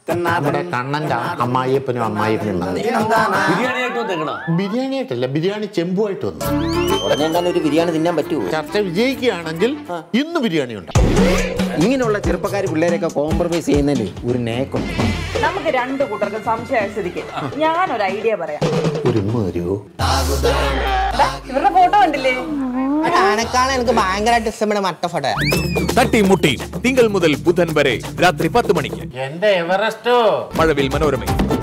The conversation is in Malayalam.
നമ്മുടെ കണ്ണന്റെ അമ്മായിയപ്പനും അമ്മായിയപ്പനും വന്നേ ബിരിയാണി ആയിട്ട് വന്നേക്കണോ ബിരിയാണി ആയിട്ടല്ല ബിരിയാണി ചെമ്പുമായിട്ട് വന്നു ഉടനെ എന്താണ് ഒരു ബിരിയാണി തിന്നാൻ പറ്റുമോ ചർച്ച വിജയിക്കുകയാണെങ്കിൽ ഇന്ന് ബിരിയാണി ഉണ്ട് ഇങ്ങനെയുള്ള ചെറുപ്പക്കാർ പിള്ളേരെയൊക്കെ കോംപ്രമൈസ് ചെയ്യുന്നതിൽ ഒരു നേക്കുണ്ട് നമുക്ക് രണ്ടു കൂട്ടർക്കും സംശയമായ സ്ഥിതിക്ക് ഞാനൊരു ഐഡിയ പറയാം ഒരു ഉമ്മ തരുമോ ദാ, ഇവരുടെ ഫോട്ടോ കണ്ടില്ലേ ആനക്കാണ് എനിക്ക് ഭയങ്കരമായിട്ട് ഇഷ്ടപ്പെട്ട മട്ട ഫോട്ടോ തട്ടിമുട്ടി തിങ്കൾ മുതൽ ബുധൻ വരെ രാത്രി പത്ത് മണിക്ക് എന്റെ എവറസ്റ്റോ മഴവിൽ മനോരമ